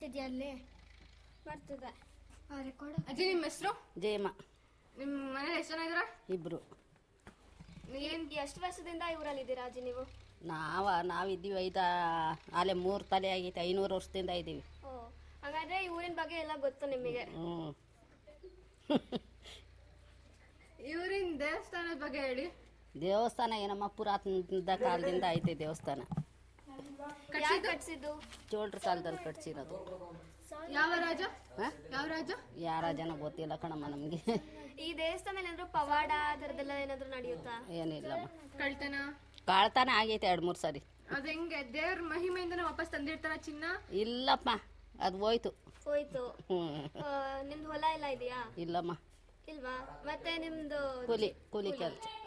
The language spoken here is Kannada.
ಇದೆಯಲ್ಲೇ ಬರ್ತದೆ ರೆಕಾರ್ಡ್ ಅಜ್ಜಿ ನಿಮ್ಮ ಹೆಸರು ಜಯಮ್ಮ ನಿಮ್ಮ ಮನೇಲಿ ಎಷ್ಟು ಜನ ಇದ್ರ ಇಬ್ಬರು ಏನ್ ಎಷ್ಟು ವರ್ಷದಿಂದ ಇವರಲ್ಲಿ ಇದ್ದೀರಾ ಅಜ್ಜಿ ನೀವು ನಾವ ನಾವಿದ್ದೀವಿ ಐದ ಅಲ್ಲೇ ಮೂರು ತಲೆ ಆಗೈತೆ ಐನೂರು ವರ್ಷದಿಂದ ಇದ್ದೀವಿ ಓ ಹಾಗಾದ್ರೆ ಈ ಊರಿನ ಬಗ್ಗೆ ಎಲ್ಲ ಗೊತ್ತು ನಿಮಗೆ ಹ್ಞೂ ಇವ್ರಿನ ದೇವಸ್ಥಾನದ ಬಗ್ಗೆ ಹೇಳಿ ದೇವಸ್ಥಾನ ಏನಮ್ಮ ಪುರಾತನದ ಕಾಲದಿಂದ ಐತೆ ದೇವಸ್ಥಾನ ಯಾರು ಕಟ್ಸಿದ್ದು ಚೋಳ್ರ ಕಾಲದಲ್ಲಿ ಕಟ್ಸಿರೋದು ಯಾವ ರಾಜ ಹಾಂ ಯಾವ ರಾಜ ಯಾರ ಜನ ಗೊತ್ತಿಲ್ಲ ಕಣಮ್ಮ ನಮಗೆ ಈ ದೇವಸ್ಥಾನದಲ್ಲಿ ಏನಾದ್ರು ಪವಾಡ ಆ ಥರದ್ದೆಲ್ಲ ಏನಾದ್ರು ನಡೆಯುತ್ತಾ ಏನಿಲ್ಲಮ್ಮ ಕಳ್ತನ ಕಾಳ್ತಾನ ಆಗೈತೆ ಎರಡು ಮೂರು ಸರಿ ಅದ್ ಹೆಂಗೆ ದೇವ್ರ ಮಹಿಮೆಯಿಂದನೇ ವಾಪಸ್ ತಂದಿರ್ತಾರ ಚಿನ್ನ ಇಲ್ಲಪ್ಪ ಅದು ಹೋಯ್ತು ಹೋಯ್ತು ಹ್ಞೂ ಆ, ನಿಮ್ದು ಹೊಲ ಎಲ್ಲ ಇದೆಯಾ ಇಲ್ಲಮ್ಮ ಇಲ್ವಾ ಮತ್ತೆ ನಿಮ್ದು ಕೂಲಿ ಕೂಲಿ ಕೆಲಸ